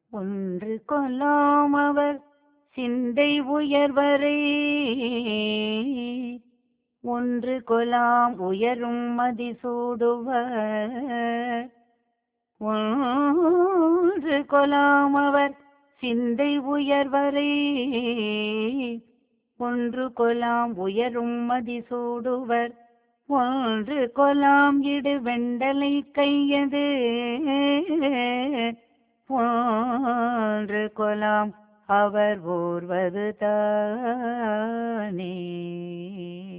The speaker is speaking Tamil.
ஒன்று கொல்லாம் அவர் சிந்தை உயர்வரை ஒன்று கொலாம் உயரும் மதி சூடுவர் ஒன்று கொலாம் அவர் சிந்தை உயர்வரை ஒன்று கொலாம் உயரும் மதி சூடுவர் ஒன்று கொலாம் இடு வெண்டலை கையது ஒன்று கொலாம் அவர் ஓர்வது தானே